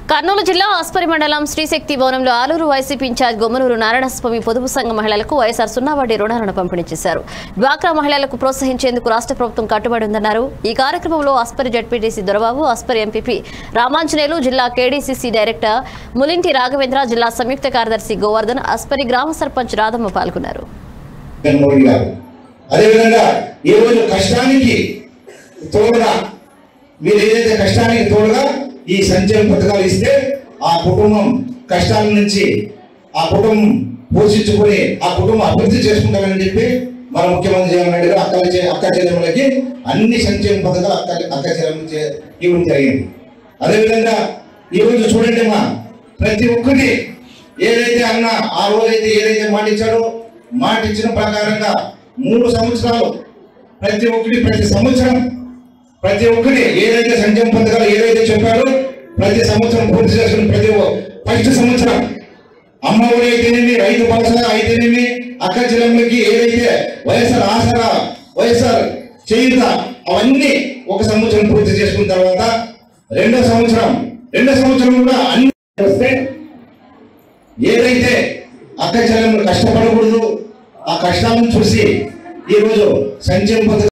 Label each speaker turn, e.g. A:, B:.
A: కర్నూలు జిల్లా ఆస్పరి మండలం శ్రీశక్తి భవనంలో ఆలూరు వైసీపీ ఇన్ఛార్జ్ గొమ్మనూరు నారాయణస్వామి పొదుపు సంఘ మహిళలకు వైఎస్ఆర్ సున్నా వడ్డీ రుణాలను పంపిణీ చేశారు డ్వాక్రా మహిళలకు ప్రోత్సహించేందుకు రాష్ట్ర ప్రభుత్వం కట్టుబడి ఉందన్నారు ఈ కార్యక్రమంలో ఆస్పరి జడ్పీటీసీ దొరబాబు ఆస్పరి ఎంపీపీ రామాంజనేయులు జిల్లా కేడీసీసీ డైరెక్టర్ ములింటి రాఘవేంద్ర జిల్లా సంయుక్త కార్యదర్శి గోవర్ధన్ ఆస్పరి గ్రామ సర్పంచ్ రాధమ్మ పాల్గొన్నారు
B: జగన్మోహన్ గారు అదేవిధంగా ఈ రోజు కష్టానికి తోడుగా మీరు ఏదైతే కష్టానికి తోడుగా ఈ సంక్షేమ పథకాలు ఇస్తే ఆ కుటుంబం కష్టాల నుంచి ఆ కుటుంబం పోషించుకొని ఆ కుటుంబం అభివృద్ధి చేసుకుంటామని చెప్పి మన ముఖ్యమంత్రి జగన్ రెడ్డి గారు అక్క చె- అక్క చెల్లెములకి అన్ని సంక్షేమ పథకాలు అక్క అక్క చెల్లెములు చే- ఇవ్వడం జరిగింది అదేవిధంగా ఈ రోజు చూడండి మా ప్రతి ఒక్కటి ఏదైతే అన్న ఆ రోజైతే ఏదైతే మాట ఇచ్చాడో మాట ఇచ్చిన ప్రకారంగా మూడు సంవత్సరాలు ప్రతి ఒక్కటి ప్రతి సంవత్సరం ప్రతి ఒక్కటి ఏదైతే సంక్షేమ పథకాలు ఏదైతే చెప్పారో ప్రతి సంవత్సరం పూర్తి చేసుకుని ప్రతి ఒ- ఫస్ట్ సంవత్సరం అమ్మ ఒడి అయితేనేమి రైతు భరోసా అయితేనేమి అక్క చెల్లెమ్మలకి ఏదైతే వైఎస్ఆర్ ఆసరా వైఎస్ఆర్ చేయుత అవన్నీ ఒక సంవత్సరం పూర్తి చేసుకున్న తర్వాత రెండో సంవత్సరం రెండో సంవత్సరం కూడా అన్ని వస్తే ఏదైతే అక్క చెల్లెమ్మలు కష్టపడకూడదు ఆ కష్టాలను చూసి ఈరోజు సంక్షేమ పథకం